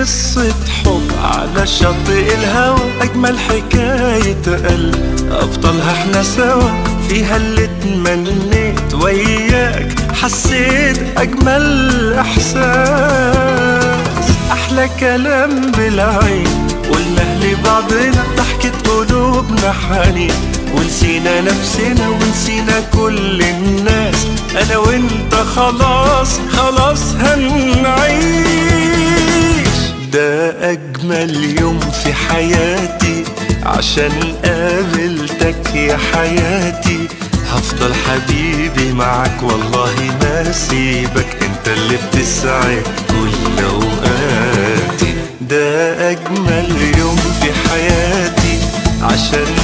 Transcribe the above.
قصة حب على شاطئ الهوى أجمل حكاية قلب أبطالها احنا سوا فيها اللي تمنيت وياك حسيت أجمل إحساس أحلى كلام بالعين قلنا لبعضنا ضحكة قلوبنا حنين ونسينا نفسنا ونسينا كل الناس أنا وأنت خلاص خلاص هنعيش ده أجمل يوم في حياتي عشان قابلتك يا حياتي هفضل حبيبي معك والله ما سيبك انت اللي بتسعد كل اوقاتي ده اجمل يوم في حياتي عشان